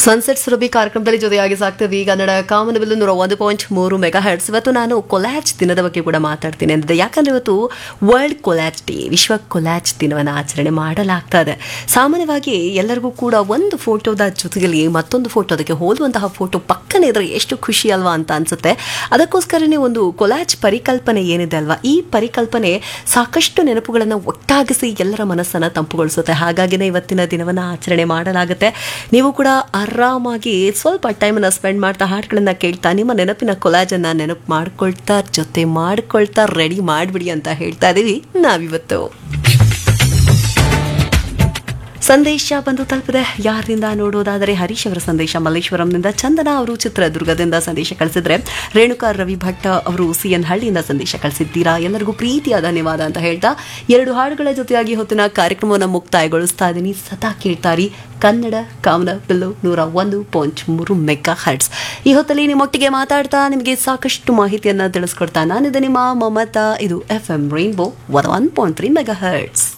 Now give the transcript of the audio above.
sunset Surabhi ಕಾರ್ಯಕ್ರಮದಲ್ಲಿ ಜೊತೆಯಾಗಿ ಸಾಕ್ತೀವಿ ಕನ್ನಡ ಕಾಮನಬಿಲ್ಲು ನೂರ ಒಂದು ಪಾಯಿಂಟ್ ಮೂರು ಮೆಗಾ ಹೆಡ್ಸ್ ಇವತ್ತು ನಾನು ಕೊಲ್ಯಾಚ್ ದಿನದ ಬಗ್ಗೆ ಕೂಡ ಮಾತಾಡ್ತೀನಿ ಅಂದ್ರೆ ಯಾಕಂದ್ರೆ ಇವತ್ತು ವರ್ಲ್ಡ್ ಕೊಲ್ಯಾಚ್ ಡೇ ವಿಶ್ವ ಕೊಲ್ಯಾಚ್ ದಿನವನ್ನು ಆಚರಣೆ ಮಾಡಲಾಗ್ತಾ ಇದೆ ಸಾಮಾನ್ಯವಾಗಿ ಎಲ್ಲರಿಗೂ ಕೂಡ ಒಂದು ಫೋಟೋದ ಜೊತೆಯಲ್ಲಿ ಮತ್ತೊಂದು ಫೋಟೋ ಅದಕ್ಕೆ ಹೋಲುವಂತಹ ಫೋಟೋ ಪಕ್ಕನೇ ಇದ್ರೆ ಎಷ್ಟು ಖುಷಿ ಅಲ್ವಾ ಅಂತ ಅನ್ಸುತ್ತೆ ಅದಕ್ಕೋಸ್ಕರನೇ ಒಂದು ಕೊಲ್ಯಾಚ್ ಪರಿಕಲ್ಪನೆ ಏನಿದೆ ಅಲ್ವಾ ಈ ಪರಿಕಲ್ಪನೆ ಸಾಕಷ್ಟು ನೆನಪುಗಳನ್ನು ಒಟ್ಟಾಗಿಸಿ ಎಲ್ಲರ ಮನಸ್ಸನ್ನು ತಂಪುಗೊಳಿಸುತ್ತೆ ಹಾಗಾಗಿನೇ ಇವತ್ತಿನ ದಿನವನ್ನು ಆಚರಣೆ ಮಾಡಲಾಗುತ್ತೆ ನೀವು ಕೂಡ ಆರಾಮಾಗಿ ಸ್ವಲ್ಪ ಟೈಮನ್ನು ಸ್ಪೆಂಡ್ ಮಾಡ್ತಾ ಹಾಡುಗಳನ್ನ ಕೇಳ್ತಾ ನಿಮ್ಮ ನೆನಪಿನ ಕೊಲಾಜನ್ನು ನೆನಪು ಮಾಡ್ಕೊಳ್ತಾ ಜೊತೆ ಮಾಡ್ಕೊಳ್ತಾ ರೆಡಿ ಮಾಡಿಬಿಡಿ ಅಂತ ಹೇಳ್ತಾ ಇದೀವಿ ನಾವಿವತ್ತು ಸಂದೇಶ ಬಂದು ತಲುಪಿದೆ ಯಾರಿಂದ ನೋಡೋದಾದರೆ ಹರೀಶ್ ಅವರ ಸಂದೇಶ ಮಲ್ಲೇಶ್ವರಂನಿಂದ ಚಂದನ ಅವರು ಚಿತ್ರದುರ್ಗದಿಂದ ಸಂದೇಶ ಕಳಿಸಿದ್ರೆ ರೇಣುಕಾ ರವಿ ಭಟ್ ಅವರು ಸಿ ಎನ್ ಹಳ್ಳಿಯಿಂದ ಸಂದೇಶ ಕಳಿಸಿದ್ದೀರಾ ಎಲ್ಲರಿಗೂ ಪ್ರೀತಿಯ ಧನ್ಯವಾದ ಅಂತ ಹೇಳ್ತಾ ಎರಡು ಹಾಡುಗಳ ಜೊತೆಯಾಗಿ ಹೊತ್ತಿನ ಕಾರ್ಯಕ್ರಮವನ್ನು ಮುಕ್ತಾಯಗೊಳಿಸ್ತಾ ಇದ್ದೀನಿ ಸದಾ ಕೇಳ್ತಾರಿ ಕನ್ನಡ ಕಾಮನ ಬಿಲ್ಲು ನೂರ ಒಂದು ಪಾಯಿಂಟ್ ಮೂರು ಮೆಗಾ ಹರ್ಟ್ಸ್ ಈ ಹೊತ್ತಲ್ಲಿ ನಿಮ್ಮೊಟ್ಟಿಗೆ ಮಾತಾಡ್ತಾ ನಿಮಗೆ ಸಾಕಷ್ಟು ಮಾಹಿತಿಯನ್ನು ತಿಳಿಸ್ಕೊಡ್ತಾ ನಾನಿದೆ ನಿಮ್ಮ ಮಮತಾ ಇದು F M rainbow one point three mega hertz